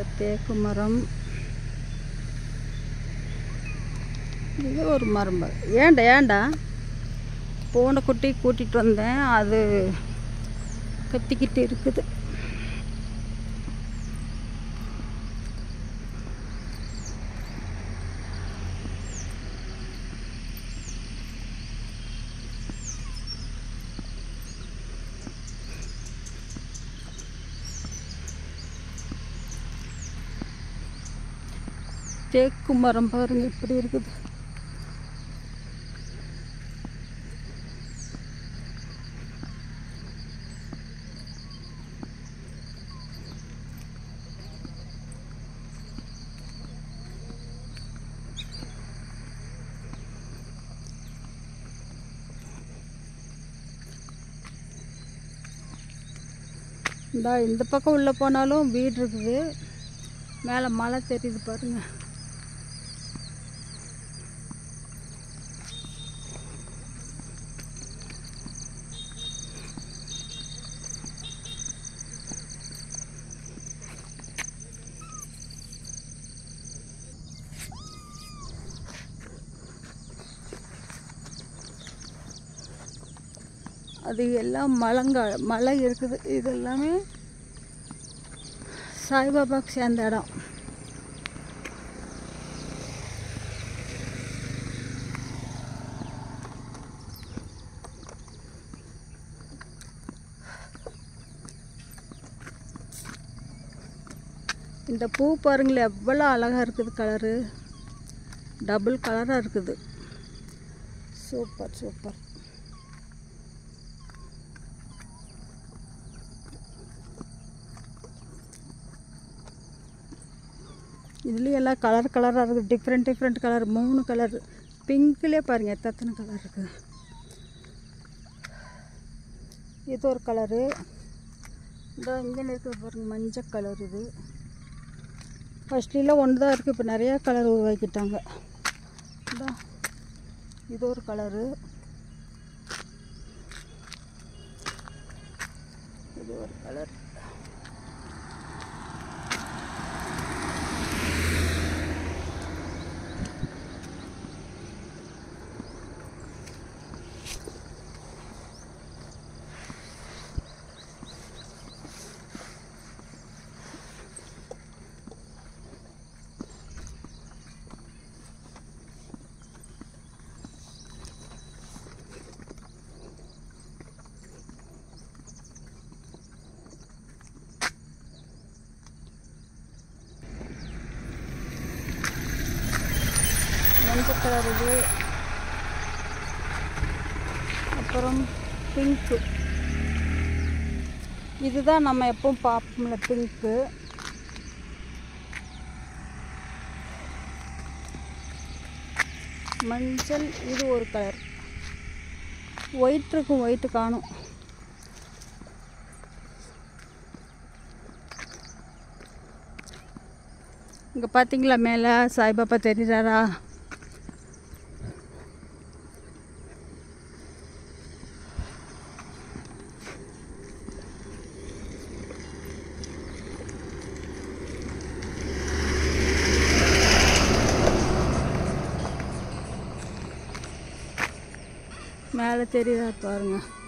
தேக்கு மரம் இது ஒரு மரம் பாரு. ஏன்டா ஏன்டா பூனை குட்டி கூட்டிகிட்டு வந்தேன் அது கத்திக்கிட்டு இருக்குது தேக்கு மரம் பாருங்க எப்படி இருக்குது இந்தா இந்த பக்கம் உள்ளே போனாலும் வீடு இருக்குது மேலே மலை தெரியுது பாருங்க அது எல்லாம் மலங்க மலை இருக்குது இது எல்லாமே சாய்பாபாக்கு சேர்ந்த இடம் இந்த பூ பாருங்களேன் எவ்வளோ அழகாக இருக்குது கலரு டபுள் கலராக இருக்குது சூப்பர் சூப்பர் இதுலேயும் எல்லாம் கலர் கலராக இருக்குது டிஃப்ரெண்ட் டிஃப்ரெண்ட் கலர் மூணு கலர் பிங்க்லேயே பாருங்கள் எத்தனை கலர் இருக்குது இது ஒரு கலரு இந்த இங்கே இருக்குது பாருங்கள் மஞ்சள் கலர் இது ஃபஸ்ட்லாம் ஒன்று தான் இருக்குது இப்போ நிறையா கலர் உருவாக்கிட்டாங்க இந்தா இது ஒரு கலரு இது ஒரு கலர் மஞ்சள் கலர் இது அப்புறம் பிங்க்கு இதுதான் நம்ம எப்பவும் பார்ப்போம்ல பிங்க்கு மஞ்சள் இது ஒரு கலர் ஒயிட் இருக்கும் ஒயிட்டு காணும் இங்கே பார்த்தீங்களா மேலே சாய்பாபா தெரியுறாரா மேலே தெரியுதா பாருங்க